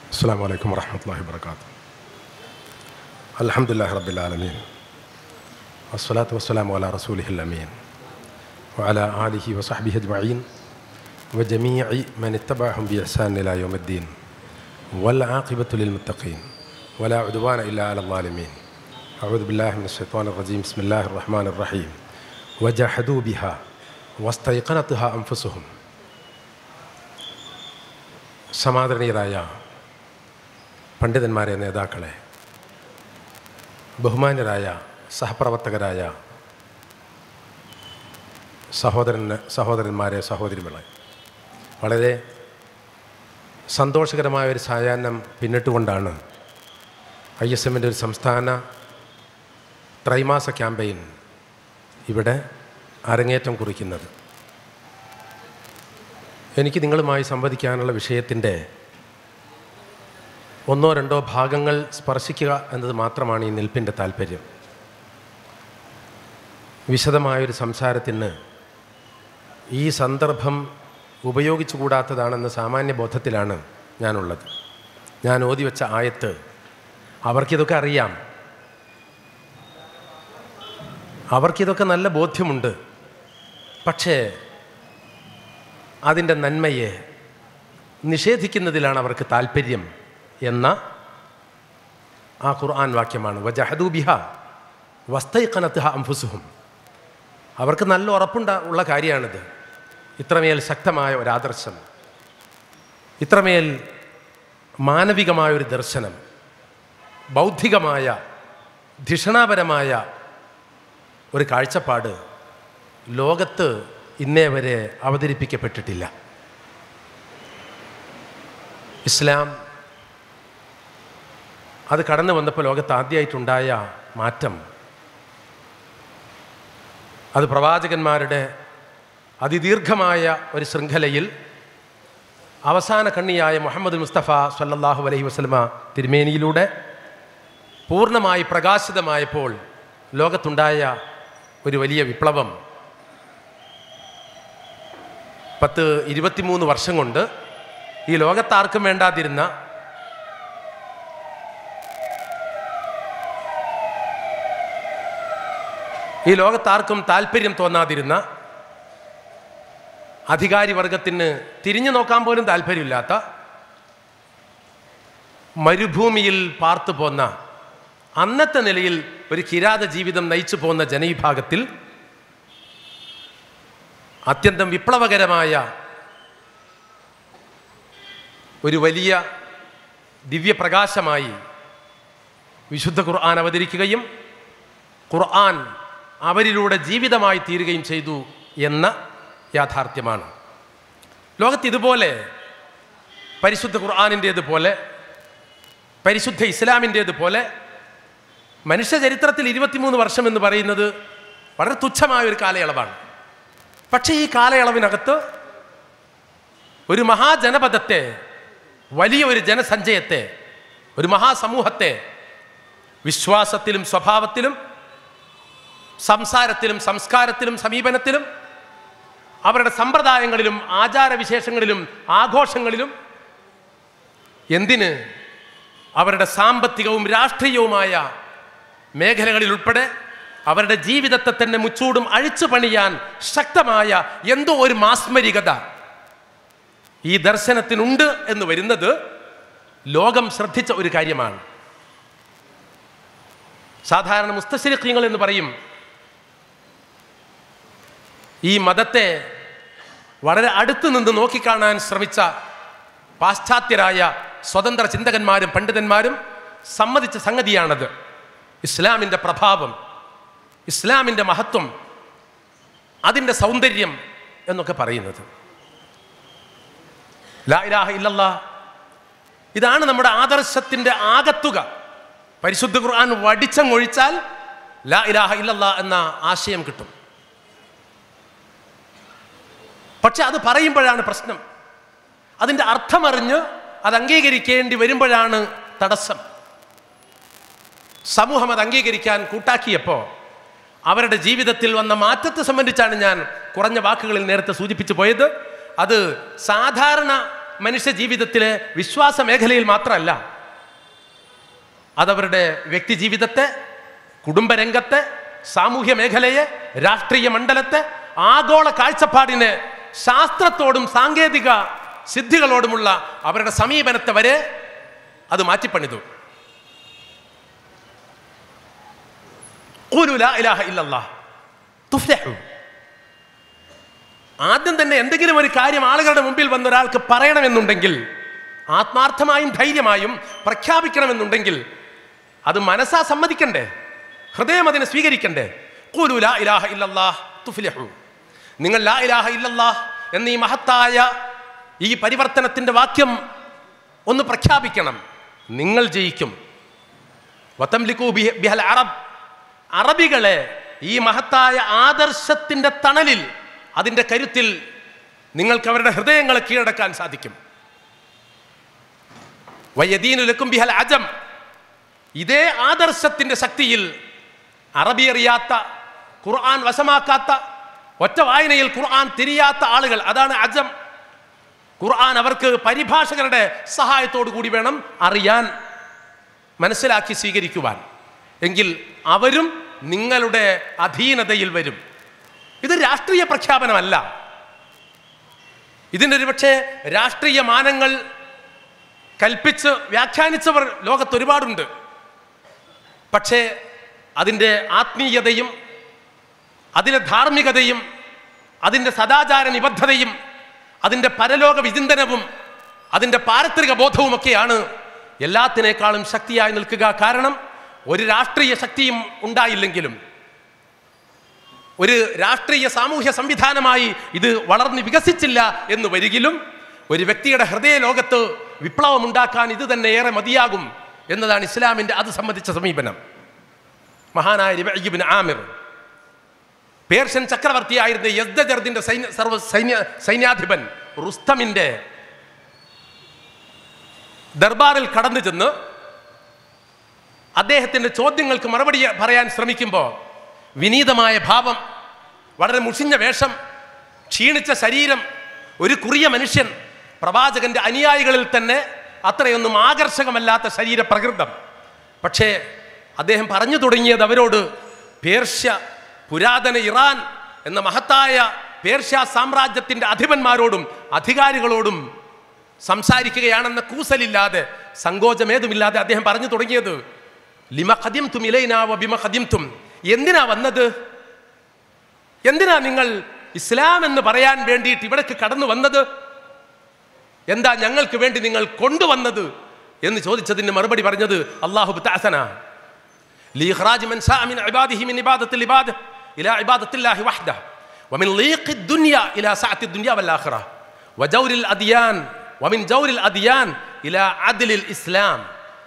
السلام عليكم ورحمة الله وبركاته الحمد لله رب العالمين والصلاة والسلام على رسوله الأمين وعلى آله وصحبه أجمعين وجميع من اتبعهم بإحسان إلى يوم الدين والعاقبة للمتقين ولا عدوان إلا على الظالمين أعوذ بالله من الشيطان الرجيم بسم الله الرحمن الرحيم وجحدوا بها واستيقنتها أنفسهم സമാദരണീയരായ പണ്ഡിതന്മാരെ നേതാക്കളെ ബഹുമാന്യരായ സഹപ്രവർത്തകരായ സഹോദരൻ സഹോദരന്മാരെ സഹോദരികളെ വളരെ സന്തോഷകരമായ ഒരു സായാഹ്നം പിന്നിട്ടുകൊണ്ടാണ് ഐ എസ് എമ്മിൻ്റെ ഒരു സംസ്ഥാന ത്രൈമാസ ക്യാമ്പയിൻ ഇവിടെ അരങ്ങേറ്റം കുറിക്കുന്നത് എനിക്ക് നിങ്ങളുമായി സംവദിക്കാനുള്ള വിഷയത്തിൻ്റെ ഒന്നോ രണ്ടോ ഭാഗങ്ങൾ സ്പർശിക്കുക എന്നത് മാത്രമാണ് ഈ നിൽപ്പിൻ്റെ താല്പര്യം വിശദമായൊരു സംസാരത്തിന് ഈ സന്ദർഭം ഉപയോഗിച്ചുകൂടാത്തതാണെന്ന സാമാന്യ ബോധത്തിലാണ് ഞാനുള്ളത് ഞാൻ ഓതി വെച്ച ആയത്ത് അവർക്കിതൊക്കെ അറിയാം അവർക്കിതൊക്കെ നല്ല ബോധ്യമുണ്ട് പക്ഷേ അതിൻ്റെ നന്മയെ നിഷേധിക്കുന്നതിലാണ് അവർക്ക് താല്പര്യം എന്ന ആ ഖുർആൻ വാക്യമാണ് വജഹദൂബിഹ വസ്തൈഖനത്തുഹ അംഫുസുഹും അവർക്ക് നല്ല ഉറപ്പുണ്ട ഉള്ള കാര്യമാണിത് ഇത്രമേൽ ശക്തമായ ഒരാദർശം ഇത്രമേൽ മാനവികമായ ഒരു ദർശനം ബൗദ്ധികമായ ധിഷണാപരമായ ഒരു കാഴ്ചപ്പാട് ലോകത്ത് ഇന്നേ വരെ അവതരിപ്പിക്കപ്പെട്ടിട്ടില്ല ഇസ്ലാം അത് കടന്നു വന്നപ്പോൾ ലോകത്ത് ആദ്യമായിട്ടുണ്ടായ മാറ്റം അത് പ്രവാചകന്മാരുടെ അതിദീർഘമായ ഒരു ശൃംഖലയിൽ അവസാന കണ്ണിയായ മുഹമ്മദ് മുസ്തഫ സല്ലല്ലാഹു അലൈഹി വസല്ലമ തിരുമേനിയിലൂടെ പൂർണ്ണമായി പ്രകാശിതമായപ്പോൾ ലോകത്തുണ്ടായ ഒരു വലിയ വിപ്ലവം പത്ത് ഇരുപത്തിമൂന്ന് വർഷം കൊണ്ട് ഈ ലോകത്താർക്കും വേണ്ടാതിരുന്ന ഈ ലോകത്താർക്കും താല്പര്യം തോന്നാതിരുന്ന അധികാരി വർഗത്തിന് തിരിഞ്ഞു നോക്കാൻ പോലും താല്പര്യമില്ലാത്ത മരുഭൂമിയിൽ പാർത്തു പോന്ന അന്നത്തെ നിലയിൽ ഒരു കിരാത ജീവിതം നയിച്ചു പോകുന്ന ജനവിഭാഗത്തിൽ അത്യന്തം വിപ്ലവകരമായ ഒരു വലിയ ദിവ്യപ്രകാശമായി വിശുദ്ധ ഖുർആൻ അവതരിക്കുകയും ഖുർആൻ അവരിലൂടെ ജീവിതമായി തീരുകയും ചെയ്തു എന്ന യാഥാർത്ഥ്യമാണ് ലോകത്ത് ഇതുപോലെ പരിശുദ്ധ ഖുർആാനിൻ്റേതുപോലെ പരിശുദ്ധ ഇസ്ലാമിൻ്റേതുപോലെ മനുഷ്യ ചരിത്രത്തിൽ ഇരുപത്തിമൂന്ന് വർഷം എന്ന് പറയുന്നത് വളരെ തുച്ഛമായ ഒരു കാലയളവാണ് പക്ഷേ ഈ കാലയളവിനകത്ത് ഒരു മഹാജനപദത്തെ വലിയ ഒരു ജനസഞ്ചയത്തെ ഒരു മഹാസമൂഹത്തെ വിശ്വാസത്തിലും സ്വഭാവത്തിലും സംസാരത്തിലും സംസ്കാരത്തിലും സമീപനത്തിലും അവരുടെ സമ്പ്രദായങ്ങളിലും ആചാരവിശേഷങ്ങളിലും ആഘോഷങ്ങളിലും എന്തിന് അവരുടെ സാമ്പത്തികവും രാഷ്ട്രീയവുമായ മേഖലകളിൽ ഉൾപ്പെടെ അവരുടെ ജീവിതത്തെ തന്നെ മുച്ചൂടും അഴിച്ചു പണിയാൻ ശക്തമായ എന്തോ ഒരു മാസ്മരികത ഈ ദർശനത്തിനുണ്ട് എന്ന് വരുന്നത് ലോകം ശ്രദ്ധിച്ച ഒരു കാര്യമാണ് സാധാരണ മുസ്തശരിഖ്യങ്ങൾ എന്ന് പറയും ഈ മതത്തെ വളരെ അടുത്ത് നിന്ന് നോക്കിക്കാണാൻ ശ്രമിച്ച പാശ്ചാത്യരായ സ്വതന്ത്ര ചിന്തകന്മാരും പണ്ഡിതന്മാരും സമ്മതിച്ച സംഗതിയാണത് ഇസ്ലാമിൻ്റെ പ്രഭാവം ഇസ്ലാമിൻ്റെ മഹത്വം അതിൻ്റെ സൗന്ദര്യം എന്നൊക്കെ പറയുന്നത് ലാ ഇലാഹ ഇല്ലല്ല ഇതാണ് നമ്മുടെ ആദർശത്തിൻ്റെ ആകത്തുക പരിശുദ്ധ ഖുർആൻ വടിച്ചങ്ങൊഴിച്ചാൽ ലാ ഇലാഹ ഇല്ലല്ല എന്ന ആശയം കിട്ടും പക്ഷെ അത് പറയുമ്പോഴാണ് പ്രശ്നം അതിൻ്റെ അർത്ഥമറിഞ്ഞ് അത് അംഗീകരിക്കേണ്ടി വരുമ്പോഴാണ് തടസ്സം സമൂഹം അത് അംഗീകരിക്കാൻ കൂട്ടാക്കിയപ്പോൾ അവരുടെ ജീവിതത്തിൽ വന്ന മാറ്റത്തെ സംബന്ധിച്ചാണ് ഞാൻ കുറഞ്ഞ വാക്കുകളിൽ നേരത്തെ സൂചിപ്പിച്ചു പോയത് അത് സാധാരണ മനുഷ്യ ജീവിതത്തിലെ വിശ്വാസ മേഖലയിൽ മാത്രമല്ല അതവരുടെ വ്യക്തി ജീവിതത്തെ കുടുംബരംഗത്തെ സാമൂഹ്യ മേഖലയെ രാഷ്ട്രീയ മണ്ഡലത്തെ ആഗോള കാഴ്ചപ്പാടിനെ ശാസ്ത്രത്തോടും സാങ്കേതിക സിദ്ധികളോടുമുള്ള അവരുടെ സമീപനത്തെ വരെ അത് മാറ്റിപ്പണിതു ഖൂലു ലാ ഇലാഹ ഇല്ലല്ലാഹ് തുഫ്ലിഹു. ആദ്യം തന്നെ എന്തെങ്കിലും ഒരു കാര്യം ആളുകളുടെ മുമ്പിൽ വന്ന ഒരാൾക്ക് പറയണമെന്നുണ്ടെങ്കിൽ ആത്മാർത്ഥമായും ധൈര്യമായും പ്രഖ്യാപിക്കണമെന്നുണ്ടെങ്കിൽ അത് മനസ്സാ സമ്മതിക്കണ്ടേ ഹൃദയം അതിനെ സ്വീകരിക്കണ്ടേ ഖൂലു ലാ ഇലാഹ ഇല്ലല്ലാഹ് തുഫ്ലിഹു. നിങ്ങൾ ലാ ഇലാഹ ഇല്ലല്ലാഹ് എന്ന ഈ മഹത്തായ ഈ പരിവർത്തനത്തിന്റെ വാക്യം ഒന്ന് പ്രഖ്യാപിക്കണം നിങ്ങൾ ജയിക്കും വതംലിക്കു ബിഹ- ബിഹൽ അറബ് അറബികളെ ഈ മഹത്തായ ആദർശത്തിന്റെ തണലിൽ അതിന്റെ കരുത്തിൽ നിങ്ങൾക്ക് അവരുടെ ഹൃദയങ്ങളെ കീഴടക്കാൻ സാധിക്കും വയ്യദീനുലക്കും ബിഹൽ അജം ഇതേ ആദർശത്തിന്റെ ശക്തിയിൽ അറബി അറിയാത്ത ഖുർആൻ വശമാക്കാത്ത ഒറ്റ വായനയിൽ ഖുർആൻ തിരിയാത്ത ആളുകൾ അതാണ് അജം ഖുർആൻ അവർക്ക് പരിഭാഷകരുടെ സഹായത്തോടു കൂടി വേണം അറിയാൻ മനസ്സിലാക്കി സ്വീകരിക്കുവാൻ എങ്കിൽ അവരും നിങ്ങളുടെ അധീനതയിൽ വരും ഇത് രാഷ്ട്രീയ പ്രഖ്യാപനമല്ല ഇതിൻ്റെ ഒരു പക്ഷേ രാഷ്ട്രീയ മാനങ്ങൾ കൽപ്പിച്ച് വ്യാഖ്യാനിച്ചവർ ലോകത്ത് ഒരുപാടുണ്ട് പക്ഷേ അതിൻ്റെ ആത്മീയതയും അതിലെ ധാർമ്മികതയും അതിൻ്റെ സദാചാര നിബദ്ധതയും അതിൻ്റെ പരലോക വിചിന്തനവും അതിൻ്റെ പാരത്രിക ബോധവുമൊക്കെയാണ് എല്ലാത്തിനേക്കാളും ശക്തിയായി നിൽക്കുക കാരണം ഒരു രാഷ്ട്രീയ ശക്തിയും ഉണ്ടായില്ലെങ്കിലും ഒരു രാഷ്ട്രീയ സാമൂഹ്യ സംവിധാനമായി ഇത് വളർന്ന് വികസിച്ചില്ല എന്ന് വരികിലും ഒരു വ്യക്തിയുടെ ഹൃദയ ലോകത്ത് വിപ്ലവം ഉണ്ടാക്കാൻ ഇത് തന്നെ ഏറെ മതിയാകും എന്നതാണ് ഇസ്ലാമിൻ്റെ അത് സംബന്ധിച്ച സമീപനം മഹാനായ രബിബിൻ ആമിർ പേർഷ്യൻ ചക്രവർത്തിയായിരുന്ന യസ്ദജർദിന്റെ സൈന്യ സർവ സൈന്യ സൈന്യാധിപൻ റുസ്തമിന്റെ ദർബാറിൽ കടന്നു ചെന്ന് അദ്ദേഹത്തിന്റെ ചോദ്യങ്ങൾക്ക് മറുപടി പറയാൻ ശ്രമിക്കുമ്പോൾ വിനീതമായ ഭാവം വളരെ മുഷിഞ്ഞ വേഷം ക്ഷീണിച്ച ശരീരം ഒരു കുറിയ മനുഷ്യൻ പ്രവാചകന്റെ അനുയായികളിൽ തന്നെ അത്രയൊന്നും ആകർഷകമല്ലാത്ത ശരീര പ്രകൃതം പക്ഷേ അദ്ദേഹം പറഞ്ഞു തുടങ്ങിയത് അവരോട് പേർഷ്യ പുരാതന ഇറാൻ എന്ന മഹത്തായ പേർഷ്യ സാമ്രാജ്യത്തിന്റെ അധിപന്മാരോടും അധികാരികളോടും സംസാരിക്കുകയാണെന്ന കൂസലില്ലാതെ സങ്കോചമേതുമില്ലാതെ അദ്ദേഹം പറഞ്ഞു തുടങ്ങിയത് ലിമ ഖദിംതും ഇലൈനാവ ബിമ ഖദിംതും എന്തിനാ വന്നത് എന്തിനാ നിങ്ങൾ ഇസ്ലാം എന്ന് പറയാൻ വേണ്ടിയിട്ട് ഇവിടേക്ക് കടന്നു വന്നത് എന്താ ഞങ്ങൾക്ക് വേണ്ടി നിങ്ങൾ കൊണ്ടുവന്നത് എന്ന് ചോദിച്ചതിന് മറുപടി പറഞ്ഞത് അള്ളാഹു ബിത്തഅസന لإخراج من شاء من عباده من عبادة العباد إلى عبادة الله وحده ومن ضيق الدنيا إلى سعة الدنيا والآخرة وجور الأديان ومن جور الأديان إلى عدل الإسلام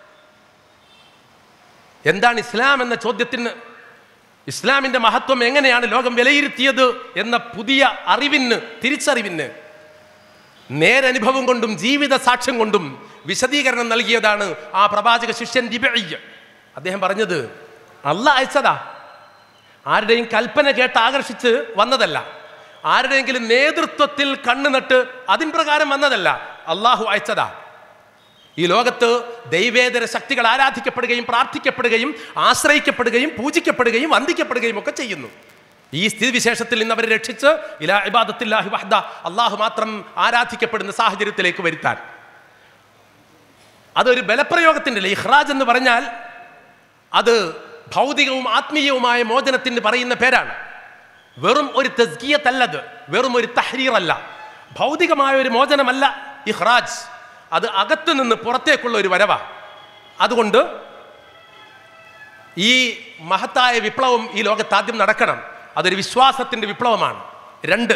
എന്താണ് ഇസ്ലാം എന്ന ചോദ്യത്തിന് ഇസ്ലാമിന്റെ മഹത്വം എങ്ങനെയാണ് ലോകം വിലയിരുത്തിയത് എന്ന പുതിയ അറിവിന് തിരിച്ചറിവിന് നേരനുഭവം കൊണ്ടും ജീവിത സാക്ഷ്യം കൊണ്ടും വിശദീകരണം നൽകിയതാണ് ആ പ്രവാചക ശിഷ്യൻ ദിബഇയ്യ്. അദ്ദേഹം പറഞ്ഞത് അല്ല അയച്ചതാ ആരുടെയും കൽപ്പന കേട്ട് ആകർഷിച്ച് വന്നതല്ല ആരുടെയെങ്കിലും നേതൃത്വത്തിൽ കണ്ണു നട്ട് അതിൻ പ്രകാരം വന്നതല്ല അള്ളാഹു അയച്ചതാ ഈ ലോകത്ത് ദൈവേതര ശക്തികൾ ആരാധിക്കപ്പെടുകയും പ്രാർത്ഥിക്കപ്പെടുകയും ആശ്രയിക്കപ്പെടുകയും പൂജിക്കപ്പെടുകയും വന്ദിക്കപ്പെടുകയും ഒക്കെ ചെയ്യുന്നു ഈ സ്ഥിതിവിശേഷത്തിൽ നിന്ന് അവരെ രക്ഷിച്ച് ഇലാ ഇബാദത്തില്ലാഹി വഹ്ദ അള്ളാഹു മാത്രം ആരാധിക്കപ്പെടുന്ന സാഹചര്യത്തിലേക്ക് വരുത്താൻ അതൊരു ബലപ്രയോഗത്തിൻ്റെ ഇഹ്റാജ് എന്ന് പറഞ്ഞാൽ അത് ഭൗതികവും ആത്മീയവുമായ മോചനത്തിന് പറയുന്ന പേരാണ് വെറും ഒരു തസ്കിയത്തല്ലത് വെറും ഒരു തഹ്രീർ അല്ല ഭൗതികമായ ഒരു മോചനമല്ല ഇഹ്റാജ് അത് അകത്തു നിന്ന് പുറത്തേക്കുള്ള ഒരു വരവ അതുകൊണ്ട് ഈ മഹത്തായ വിപ്ലവം ഈ ലോകത്ത് ആദ്യം നടക്കണം അതൊരു വിശ്വാസത്തിന്റെ വിപ്ലവമാണ് രണ്ട്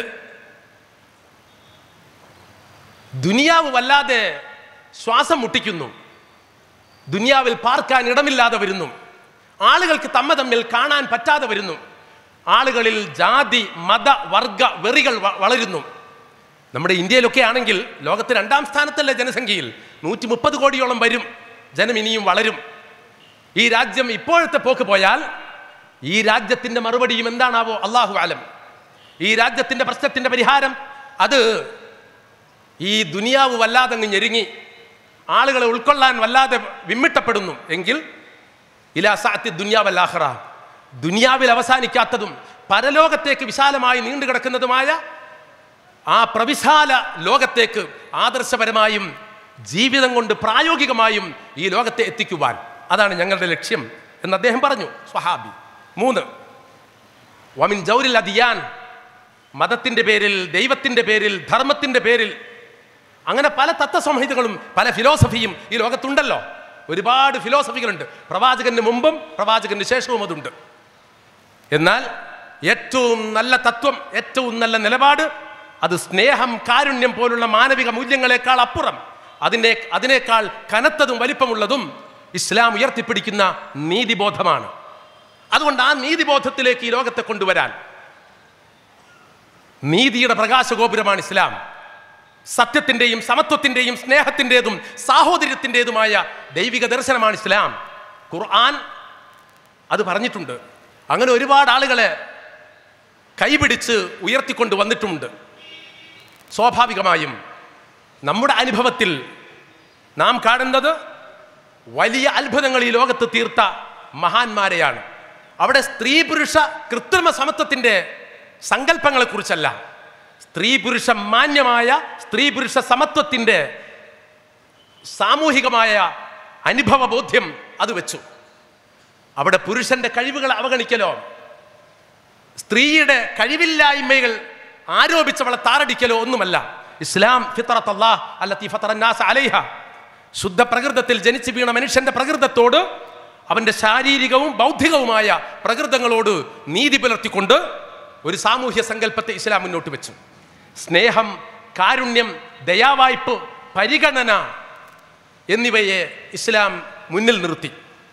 ദുനിയാവ് വല്ലാതെ ശ്വാസം മുട്ടിക്കുന്നു ദുനിയാവിൽ പാർക്കാൻ ഇടമില്ലാതെ വരുന്നു ആളുകൾക്ക് തമ്മ തമ്മിൽ കാണാൻ പറ്റാതെ വരുന്നു ആളുകളിൽ ജാതി മത വർഗ വെറികൾ വ- വളരുന്നു നമ്മുടെ ഇന്ത്യയിലൊക്കെ ആണെങ്കിൽ ലോകത്ത് രണ്ടാം സ്ഥാനത്തല്ലേ ജനസംഖ്യയിൽ നൂറ്റി മുപ്പത് കോടിയോളം വരും ജനം ഇനിയും വളരും ഈ രാജ്യം ഇപ്പോഴത്തെ പോക്ക് പോയാൽ ഈ രാജ്യത്തിന്റെ മറുപടിയും എന്താണാവോ അള്ളാഹു ആലം ഈ രാജ്യത്തിന്റെ പ്രശ്നത്തിന്റെ പരിഹാരം അത് ഈ ദുനിയാവ് വല്ലാതെ അങ്ങ് ഞെരുങ്ങി ആളുകളെ ഉൾക്കൊള്ളാൻ വല്ലാതെ വിമ്മിട്ടപ്പെടുന്നു എങ്കിൽ ഇലാ സാത്തി ദുന്യാവല്ലാഹ്റ ദുനിയാവിൽ അവസാനിക്കാത്തതും പരലോകത്തേക്ക് വിശാലമായി നീണ്ടുകിടക്കുന്നതുമായ ആ പ്രവിശാല ലോകത്തേക്ക് ആദർശപരമായും ജീവിതം കൊണ്ട് പ്രായോഗികമായും ഈ ലോകത്തെ എത്തിക്കുവാൻ അതാണ് ഞങ്ങളുടെ ലക്ഷ്യം എന്ന് അദ്ദേഹം പറഞ്ഞു സ്വഹാബി മൂന്ന് വമിൻ ജൗരിൽ അദിയാൻ മതത്തിൻ്റെ പേരിൽ ദൈവത്തിൻ്റെ പേരിൽ ധർമ്മത്തിൻ്റെ പേരിൽ അങ്ങനെ പല തത്വസംഹിതകളും പല ഫിലോസഫിയും ഈ ലോകത്തുണ്ടല്ലോ ഒരുപാട് ഫിലോസഫികളുണ്ട് പ്രവാചകന് മുമ്പും പ്രവാചകന് ശേഷവും അതുണ്ട് എന്നാൽ ഏറ്റവും നല്ല തത്വം ഏറ്റവും നല്ല നിലപാട് അത് സ്നേഹം കാരുണ്യം പോലുള്ള മാനവിക മൂല്യങ്ങളെക്കാൾ അപ്പുറം അതിൻ്റെ അതിനേക്കാൾ കനത്തതും വലിപ്പമുള്ളതും ഇസ്ലാം ഉയർത്തിപ്പിടിക്കുന്ന നീതിബോധമാണ് അതുകൊണ്ട് ആ നീതിബോധത്തിലേക്ക് ഈ ലോകത്തെ കൊണ്ടുവരാൻ നീതിയുടെ പ്രകാശഗോപുരമാണ് ഇസ്ലാം സത്യത്തിൻ്റെയും സമത്വത്തിൻ്റെയും സ്നേഹത്തിൻ്റെതും സാഹോദര്യത്തിൻ്റെതുമായ ദൈവിക ദർശനമാണ് ഇസ്ലാം ഖുർആൻ അത് പറഞ്ഞിട്ടുണ്ട് അങ്ങനെ ഒരുപാട് ആളുകളെ കൈപിടിച്ച് ഉയർത്തിക്കൊണ്ട് വന്നിട്ടുണ്ട് സ്വാഭാവികമായും നമ്മുടെ അനുഭവത്തിൽ നാം കാണുന്നത് വലിയ അത്ഭുതങ്ങൾ ഈ ലോകത്ത് തീർത്ത മഹാന്മാരെയാണ് അവിടെ സ്ത്രീ പുരുഷ കൃത്രിമ സമത്വത്തിൻ്റെ സങ്കല്പങ്ങളെക്കുറിച്ചല്ല സ്ത്രീ പുരുഷ മാന്യമായ സ്ത്രീ പുരുഷ സമത്വത്തിൻ്റെ സാമൂഹികമായ അനുഭവ ബോധ്യം അത് വെച്ചു അവിടെ പുരുഷന്റെ കഴിവുകൾ അവഗണിക്കലോ സ്ത്രീയുടെ കഴിവില്ലായ്മകൾ ആരോപിച്ചവളെ താറടിക്കലോ ഒന്നുമല്ല ഇസ്ലാം ഫിത്തറത്ത് അല്ലാഹ് അല്ലത്തി ഫത്തറന്നാസ അലൈഹ ശുദ്ധ പ്രകൃതത്തിൽ ജനിച്ചു വീണ മനുഷ്യന്റെ പ്രകൃതത്തോട് അവന്റെ ശാരീരികവും ബൗദ്ധികവുമായ പ്രകൃതങ്ങളോട് നീതി പുലർത്തിക്കൊണ്ട് ഒരു സാമൂഹ്യ സങ്കല്പത്തെ ഇസ്ലാം മുന്നോട്ട് വെച്ചു സ്നേഹം കാരുണ്യം ദയാവായ്പ് പരിഗണന എന്നിവയെ ഇസ്ലാം മുന്നിൽ നിർത്തി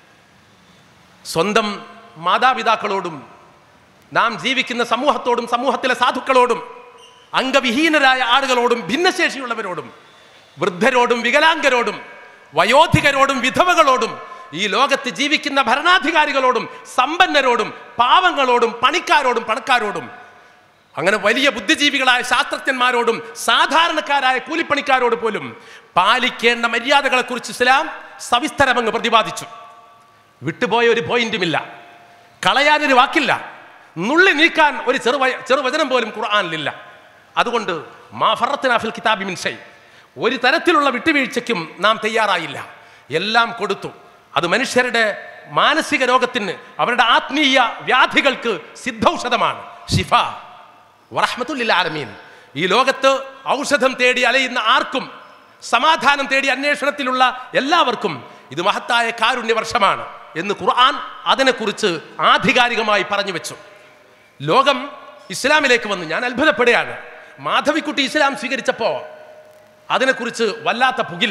സ്വന്തം മാതാപിതാക്കളോടും നാം ജീവിക്കുന്ന സമൂഹത്തോടും സമൂഹത്തിലെ സാധുക്കളോടും അംഗവിഹീനരായ ആളുകളോടും ഭിന്നശേഷിയുള്ളവരോടും വൃദ്ധരോടും വികലാംഗരോടും വയോധികരോടും വിധവകളോടും ഈ ലോകത്ത് ജീവിക്കുന്ന ഭരണാധികാരികളോടും സമ്പന്നരോടും പാവങ്ങളോടും പണിക്കാരോടും പണക്കാരോടും അങ്ങനെ വലിയ ബുദ്ധിജീവികളായ ശാസ്ത്രജ്ഞന്മാരോടും സാധാരണക്കാരായ കൂലിപ്പണിക്കാരോട് പോലും പാലിക്കേണ്ട മര്യാദകളെക്കുറിച്ച് ഇസ്ലാം സവിസ്തരമങ്ങ് പ്രതിപാദിച്ചു വിട്ടുപോയ ഒരു പോയിന്റുമില്ല കളയാനൊരു വാക്കില്ല നുള്ളി നീക്കാൻ ഒരു ചെറുവ ചെറുവചനം പോലും ഖുർആാനിലില്ല അതുകൊണ്ട് മാ ഫറത്തിനാഫിൽ കിതാബി മിൻഷൈ ഒരു തരത്തിലുള്ള വിട്ടുവീഴ്ചയ്ക്കും നാം തയ്യാറായില്ല എല്ലാം കൊടുത്തു അത് മനുഷ്യരുടെ മാനസിക രോഗത്തിന് അവരുടെ ആത്മീയ വ്യാധികൾക്ക് സിദ്ധൌഷധമാണ് ഷിഫ വറഹ്മത്തുല്ലിൽ ആലമീൻ ഈ ലോകത്ത് ഔഷധം തേടി അലയുന്ന ആർക്കും സമാധാനം തേടി അന്വേഷണത്തിലുള്ള എല്ലാവർക്കും ഇത് മഹത്തായ കാരുണ്യ വർഷമാണ് എന്ന് ഖുർആൻ അതിനെക്കുറിച്ച് ആധികാരികമായി പറഞ്ഞു വെച്ചു ലോകം ഇസ്ലാമിലേക്ക് വന്നു ഞാൻ അത്ഭുതപ്പെടുകയാണ് മാധവിക്കുട്ടി ഇസ്ലാം സ്വീകരിച്ചപ്പോ അതിനെക്കുറിച്ച് വല്ലാത്ത പുകിൽ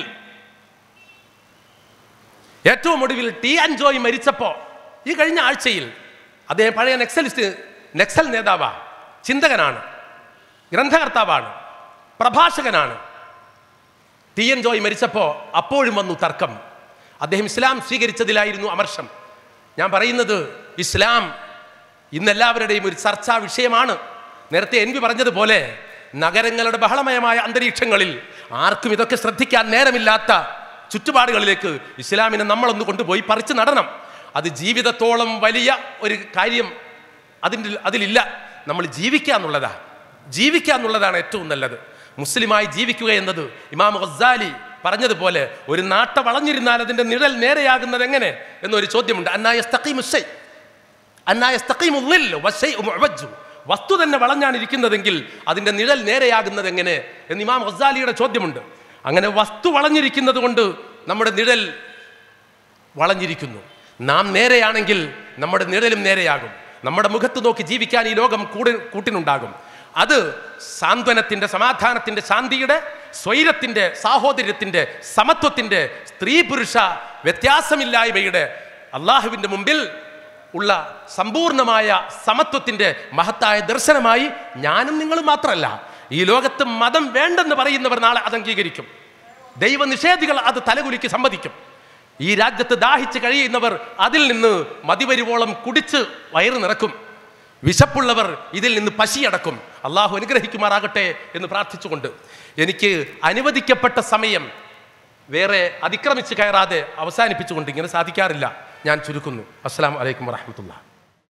ഏറ്റവും ഒടുവിൽ ടി അൻജോയ് മരിച്ചപ്പോ ഈ കഴിഞ്ഞ ആഴ്ചയിൽ അദ്ദേഹം പഴയ നെക്സലിസ്റ്റ് നെക്സൽ നേതാവാ ചിന്തകനാണ് ഗ്രന്ഥകർത്താവാണ് പ്രഭാഷകനാണ് ടി എൻ ജോയ് മരിച്ചപ്പോൾ അപ്പോഴും വന്നു തർക്കം അദ്ദേഹം ഇസ്ലാം സ്വീകരിച്ചതിലായിരുന്നു അമർഷം ഞാൻ പറയുന്നത് ഇസ്ലാം ഇന്നെല്ലാവരുടെയും ഒരു ചർച്ചാ വിഷയമാണ് നേരത്തെ എൻ വി പറഞ്ഞതുപോലെ നഗരങ്ങളുടെ ബഹളമയമായ അന്തരീക്ഷങ്ങളിൽ ആർക്കും ഇതൊക്കെ ശ്രദ്ധിക്കാൻ നേരമില്ലാത്ത ചുറ്റുപാടുകളിലേക്ക് ഇസ്ലാമിനെ നമ്മളൊന്ന് കൊണ്ടുപോയി പറിച്ചു നടണം അത് ജീവിതത്തോളം വലിയ ഒരു കാര്യം അതിൻ്റെ അതിലില്ല നമ്മൾ ജീവിക്കുക എന്നുള്ളതാ ജീവിക്കുക എന്നുള്ളതാണ് ഏറ്റവും നല്ലത് മുസ്ലിമായി ജീവിക്കുക എന്നത് ഇമാം ഗസാലി പറഞ്ഞതുപോലെ ഒരു നാട്ട വളഞ്ഞിരുന്നാൽ അതിന്റെ നിഴൽ നേരെയാകുന്നത് എങ്ങനെ എന്നൊരു ചോദ്യമുണ്ട് അന്നായസ്തഖീമുശൈ അന്നായസ്തഖീമുള്ളിൽ വസ്തു തന്നെ വളഞ്ഞാണ് ഇരിക്കുന്നതെങ്കിൽ അതിന്റെ നിഴൽ നേരെയാകുന്നത് എങ്ങനെ എന്ന് ഇമാം ഗസാലിയുടെ ചോദ്യമുണ്ട് അങ്ങനെ വസ്തു വളഞ്ഞിരിക്കുന്നത് കൊണ്ട് നമ്മുടെ നിഴൽ വളഞ്ഞിരിക്കുന്നു നാം നേരെയാണെങ്കിൽ നമ്മുടെ നിഴലും നേരെയാകും നമ്മുടെ മുഖത്ത് നോക്കി ജീവിക്കാൻ ഈ ലോകം കൂടി കൂട്ടിനുണ്ടാകും അത് സാന്ത്വനത്തിൻ്റെ സമാധാനത്തിൻ്റെ ശാന്തിയുടെ സ്വൈരത്തിൻ്റെ സാഹോദര്യത്തിൻ്റെ സമത്വത്തിൻ്റെ സ്ത്രീ പുരുഷ വ്യത്യാസമില്ലായ്മയുടെ അള്ളാഹുവിൻ്റെ മുമ്പിൽ ഉള്ള സമ്പൂർണമായ സമത്വത്തിൻ്റെ മഹത്തായ ദർശനമായി ഞാനും നിങ്ങളും മാത്രമല്ല ഈ ലോകത്ത് മതം വേണ്ടെന്ന് പറയുന്നവർ നാളെ അത് അംഗീകരിക്കും ദൈവനിഷേധികൾ അത് തലകുലുക്കി സമ്മതിക്കും ഈ രാജ്യത്ത് ദാഹിച്ച് കഴിയുന്നവർ അതിൽ നിന്ന് മതിവരുവോളം കുടിച്ച് വയറ് നിറക്കും വിശപ്പുള്ളവർ ഇതിൽ നിന്ന് പശിയടക്കും അള്ളാഹു അനുഗ്രഹിക്കുമാറാകട്ടെ എന്ന് പ്രാർത്ഥിച്ചുകൊണ്ട് എനിക്ക് അനുവദിക്കപ്പെട്ട സമയം വേറെ അതിക്രമിച്ച് കയറാതെ അവസാനിപ്പിച്ചുകൊണ്ട് ഇങ്ങനെ സാധിക്കാറില്ല ഞാൻ ചുരുക്കുന്നു അസ്സാം വലൈക്കും വറഹമത്തുള്ള